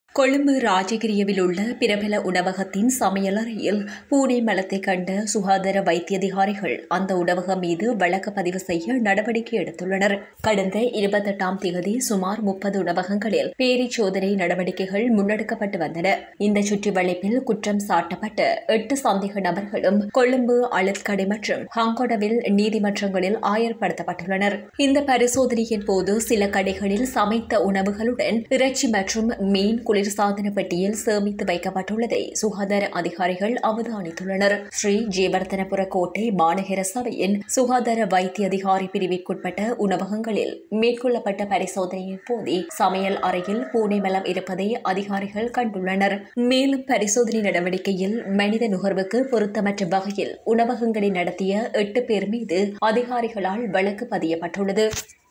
கொழும்பு ராஜகிரியவில் உள்ள பிரபல உணவகத்தின் சமையலறையில் பூனை மலத்தை கண்ட சுகாதார வைத்திய அதிகாரிகள் அந்த உணவகம் மீது வழக்கு பதிவு செய்ய நடவடிக்கை எடுத்துள்ளனர் கடந்த இருபத்தெட்டாம் தேதி சுமார் முப்பது உணவகங்களில் பேரி சோதனை நடவடிக்கைகள் முன்னெடுக்கப்பட்டு வந்தன இந்த சுற்றி வளைப்பில் குற்றம் சாட்டப்பட்ட எட்டு சந்தேக நபர்களும் கொழும்பு அழுத்கடை மற்றும் ஹாங்கொடவில் நீதிமன்றங்களில் ஆயர்படுத்தப்பட்டுள்ளனர் இந்த பரிசோதனையின் போது சில கடைகளில் சமைத்த உணவுகளுடன் இறைச்சி மற்றும் மீன் குளிர்சாதன பெட்டியில் சேமித்து வைக்கப்பட்டுள்ளதை சுகாதார அதிகாரிகள் அவதானித்துள்ளனர் ஸ்ரீ ஜெயவர்தனபுர கோட்டை மாநகர சபையின் சுகாதார வைத்திய அதிகாரி பிரிவிற்குட்பட்ட உணவகங்களில் மேற்கொள்ளப்பட்ட பரிசோதனையின் போதே சமையல் அறையில் பூனை மலம் இருப்பதை அதிகாரிகள் கண்டுள்ளனர் மேலும் பரிசோதனை நடவடிக்கையில் மனித நுகர்வுக்கு பொருத்தமற்ற வகையில் உணவகங்களை நடத்திய எட்டு பேர் மீது அதிகாரிகளால் வழக்கு பதியப்பட்டுள்ளது